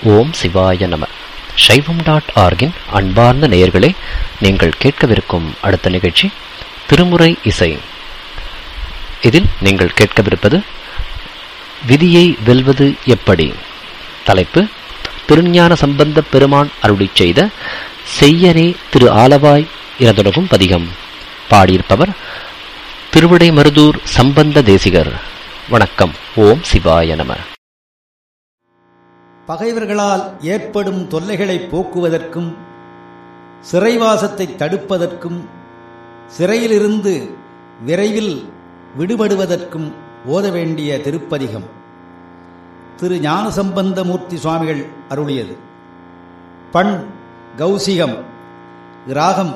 ஓம் சிவாய நம சைவம் டாட் ஆர்கின் அன்பார்ந்த நேயர்களே நீங்கள் கேட்கவிருக்கும் அடுத்த நிகழ்ச்சி திருமுறை இசை இதில் நீங்கள் கேட்கவிருப்பது விதியை வெல்வது எப்படி தலைப்பு திருஞான சம்பந்த பெருமான் அருளிச் செய்த செய்யனே திரு ஆலவாய் என தொடங்கும் பதிகம் பாடியிருப்பவர் திருவிடை மருதூர் சம்பந்த தேசிகர் வணக்கம் ஓம் சிவாய நம பகைவர்களால் ஏற்படும் தொல்லைகளை போக்குவதற்கும் சிறைவாசத்தை தடுப்பதற்கும் சிறையிலிருந்து விரைவில் விடுபடுவதற்கும் ஓத வேண்டிய திருப்பதிகம் திரு ஞானசம்பந்தமூர்த்தி சுவாமிகள் அருளியது பண் கௌசிகம் ராகம்